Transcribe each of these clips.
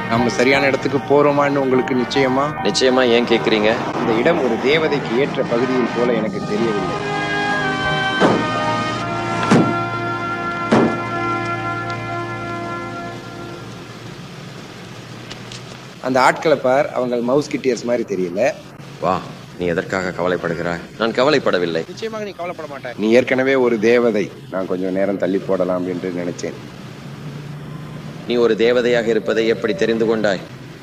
நம்ம சரியான இடத்துக்கு போறோமான்னு உங்களுக்கு நிச்சயமா நிச்சயமா ஏன் கேக்குறீங்க இந்த இடம் ஒரு தேவதைக்கு ஏற்ற பகுதியில் போல எனக்கு தெரியவில்லை அந்த ஆட்களை பார் அவங்க மவுஸ் கிட்டியர்ஸ் மாதிரி தெரியல வா நீ எதற்காக கவலைப்படுகிறாய் நான் கவலைப்படவில்லை நிச்சயமாக நீ கவலைப்பட மாட்டாய் நீ ஏற்கனவே ஒரு தேவதை நான் கொஞ்சம் நேரம் தள்ளி போடலாம் என்று நினைச்சேன் நீ ஒரு தேவதையாக இருப்பதை எப்படி தெரிந்து கொண்டாய்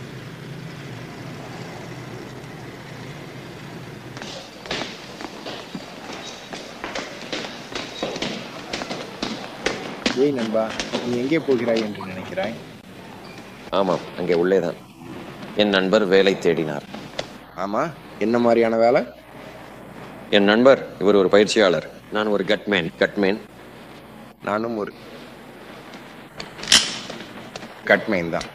ஏய் நண்பா நீ எங்கே போகிறாய் என்று நினைக்கிறாய் ஆமாம் அங்கே உள்ளேதான் என் நண்பர் வேலை தேடினார் ஆமா என்ன மாதிரியான வேலை என் நண்பர் இவர் ஒரு பயிற்சியாளர் நான் ஒரு கட்மேன் கட்மேன் நானும் ஒரு கட்மைன் தான்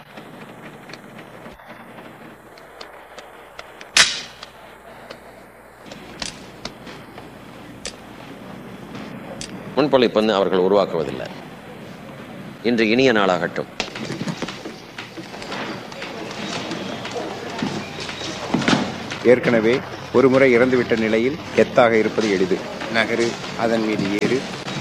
முன்பொழிப்பந்து அவர்கள் உருவாக்குவதில்லை இன்று இனிய நாளாகட்டும் ஏற்கனவே ஒரு முறை இறந்துவிட்ட நிலையில் எத்தாக இருப்பது எளிது நகரு அதன் மீது ஏறு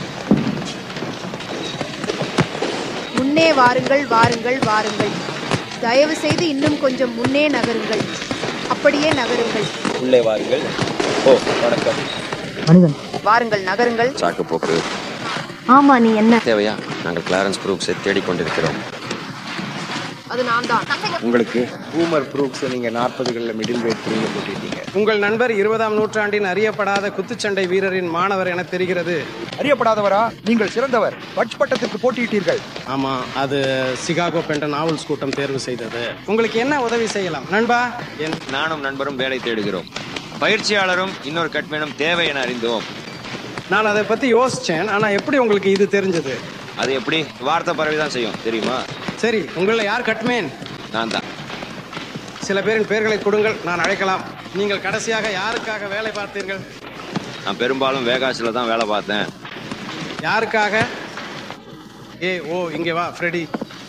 முன்னே வாருங்கள் வாருங்கள் வாருங்கள் தயவு செய்து இன்னும் கொஞ்சம் முன்னே நகருங்கள் அப்படியே நகருங்கள் உள்ளே வாருங்கள் ஓ வணக்கம் மனிதன் வாருங்கள் நகருங்கள் சாக்கு போக்கு ஆமா நீ என்ன தேவையா நாங்கள் கிளாரன்ஸ் குரூப்ஸை தேடிக்கொண்டிருக்கிறோம் அது நான் தான் உங்களுக்கு பூமர் ப்ரூக்ஸ் நீங்க நாற்பதுகளில் மிடில் வெயிட் த்ரீல போட்டிட்டீங்க உங்கள் நண்பர் இருபதாம் நூற்றாண்டின் அறியப்படாத குத்துச்சண்டை வீரரின் மாணவர் என தெரிகிறது அறியப்படாதவரா நீங்கள் சிறந்தவர் பட்ச் பட்டத்திற்கு போட்டியிட்டீர்கள் ஆமா அது சிகாகோ பெண்ட நாவல்ஸ் கூட்டம் தேர்வு செய்தது உங்களுக்கு என்ன உதவி செய்யலாம் நண்பா என் நானும் நண்பரும் வேலை தேடுகிறோம் பயிற்சியாளரும் இன்னொரு கட்மேனும் தேவை என அறிந்தோம் நான் அதை பத்தி யோசிச்சேன் ஆனா எப்படி உங்களுக்கு இது தெரிஞ்சது அது எப்படி வார்த்தை பரவிதான் செய்யும் தெரியுமா சரி உங்களை யார் கட்மேன் நான் தான் சில பேரின் பெயர்களை கொடுங்கள் நான் அழைக்கலாம் நீங்கள் கடைசியாக யாருக்காக வேலை பார்த்தீர்கள் நான் பெரும்பாலும் வேகாசில தான் வேலை பார்த்தேன் யாருக்காக ஏ ஓ இங்கே வா ஃப்ரெடி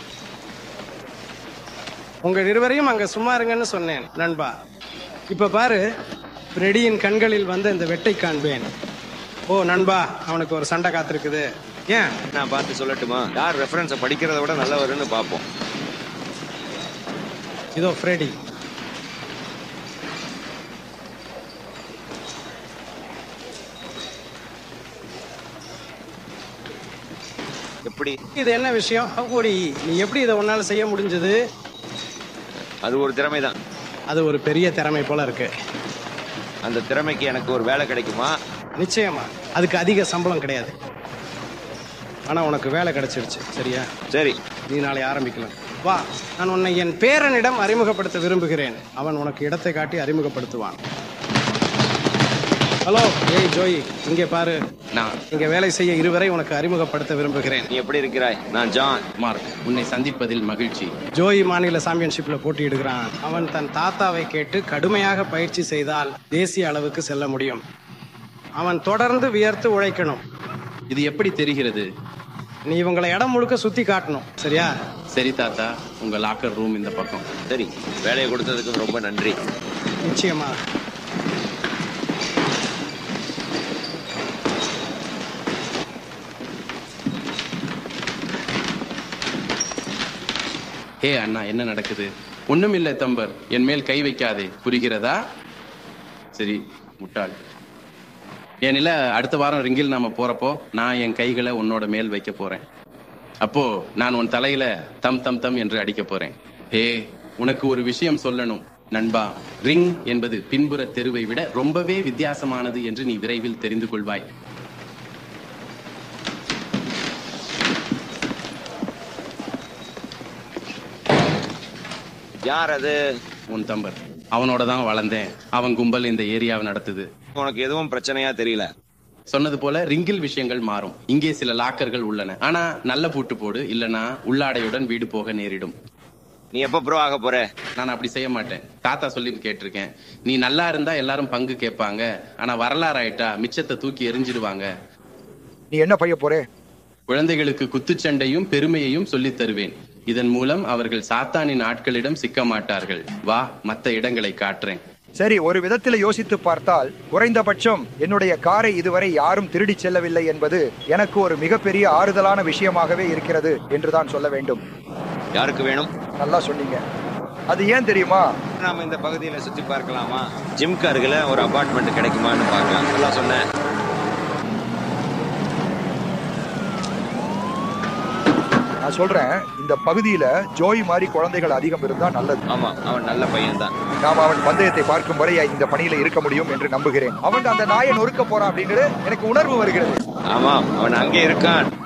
உங்கள் இருவரையும் அங்க சும்மா இருங்கன்னு சொன்னேன் நண்பா இப்ப பாரு ஃப்ரெடியின் கண்களில் வந்த இந்த வெட்டை காண்பேன் ஓ நண்பா அவனுக்கு ஒரு சண்டை காத்திருக்குது ஏன் நான் பார்த்து சொல்லட்டுமா யார் ரெஃபரன்ஸை படிக்கிறத விட நல்லவருன்னு பார்ப்போம் இதோ ஃப்ரெடி எப்படி இது என்ன விஷயம் ஓடி நீ எப்படி இதை உன்னால செய்ய முடிஞ்சது அது ஒரு திறமை தான் அது ஒரு பெரிய திறமை போல இருக்கு அந்த திறமைக்கு எனக்கு ஒரு வேலை கிடைக்குமா நிச்சயமா அதுக்கு அதிக சம்பளம் கிடையாது ஆனா உனக்கு வேலை கிடைச்சிருச்சு சரியா சரி நீ நாளை ஆரம்பிக்கலாம் வா நான் உன்னை என் பேரனிடம் அறிமுகப்படுத்த விரும்புகிறேன் அவன் உனக்கு இடத்தை காட்டி அறிமுகப்படுத்துவான் ஹலோ ஏய் ஜோய் இங்கே பாரு நான் இங்க வேலை செய்ய இருவரை உனக்கு அறிமுகப்படுத்த விரும்புகிறேன் நீ எப்படி இருக்கிறாய் நான் ஜான் மார்க் உன்னை சந்திப்பதில் மகிழ்ச்சி ஜோய் மாநில சாம்பியன்ஷிப்ல போட்டியிடுகிறான் அவன் தன் தாத்தாவை கேட்டு கடுமையாக பயிற்சி செய்தால் தேசிய அளவுக்கு செல்ல முடியும் அவன் தொடர்ந்து வியர்த்து உழைக்கணும் இது எப்படி தெரிகிறது நீ இவங்களை இடம் முழுக்க சுத்தி காட்டணும் சரியா சரி தாத்தா உங்க லாக்கர் ரூம் இந்த பக்கம் சரி வேலையை கொடுத்ததுக்கு ரொம்ப நன்றி நிச்சயமா ஹே அண்ணா என்ன நடக்குது ஒண்ணுமில்லை தம்பர் என் மேல் கை வைக்காதே புரிகிறதா சரி முட்டாள் என் இல்ல அடுத்த வாரம் ரிங்கில் நாம போறப்போ நான் என் கைகளை உன்னோட மேல் வைக்க போறேன் அப்போ நான் உன் தலையில தம் தம் தம் என்று அடிக்க போறேன் ஹே உனக்கு ஒரு விஷயம் சொல்லணும் நண்பா ரிங் என்பது பின்புற தெருவை விட ரொம்பவே வித்தியாசமானது என்று நீ விரைவில் தெரிந்து கொள்வாய் யார் அது உன் தம்பர் அவனோட தான் வளர்ந்தேன் அவன் கும்பல் இந்த ஏரியாவை நடத்துது உனக்கு எதுவும் பிரச்சனையா தெரியல சொன்னது போல ரிங்கில் விஷயங்கள் மாறும் இங்கே சில லாக்கர்கள் உள்ளன ஆனா நல்ல பூட்டு போடு இல்லனா உள்ளாடையுடன் வீடு போக நேரிடும் நீ எப்ப ப்ரோ ஆக போற நான் அப்படி செய்ய மாட்டேன் தாத்தா சொல்லி கேட்டிருக்கேன் நீ நல்லா இருந்தா எல்லாரும் பங்கு கேட்பாங்க ஆனா வரலாறு ஆயிட்டா மிச்சத்தை தூக்கி எரிஞ்சிடுவாங்க நீ என்ன பைய போறே குழந்தைகளுக்கு குத்துச்சண்டையும் பெருமையையும் சொல்லித் தருவேன் இதன் மூலம் அவர்கள் சாத்தானின் ஆட்களிடம் சிக்க மாட்டார்கள் வா மத்த இடங்களை காட்டுறேன் சரி ஒரு விதத்தில் யோசித்து பார்த்தால் குறைந்தபட்சம் என்னுடைய காரை இதுவரை யாரும் திருடிச் செல்லவில்லை என்பது எனக்கு ஒரு மிகப்பெரிய ஆறுதலான விஷயமாகவே இருக்கிறது என்றுதான் சொல்ல வேண்டும் யாருக்கு வேணும் நல்லா சொன்னீங்க அது ஏன் தெரியுமா நாம இந்த பகுதியில சுத்தி பார்க்கலாமா ஜிம்க்கு அருகில ஒரு அபார்ட்மெண்ட் கிடைக்குமான்னு பார்க்கலாம் நல்லா சொன்னேன் நான் சொல்றேன் இந்த பகுதியில ஜோய் மாதிரி குழந்தைகள் அதிகம் இருந்தா நல்லது ஆமா அவன் நல்ல பையன் தான் நாம் அவன் பந்தயத்தை பார்க்கும் வரை இந்த பணியில இருக்க முடியும் என்று நம்புகிறேன் அவன் அந்த நாயை நொறுக்க போறான் அப்படின்னு எனக்கு உணர்வு வருகிறது ஆமாம் அவன் அங்கே இருக்கான்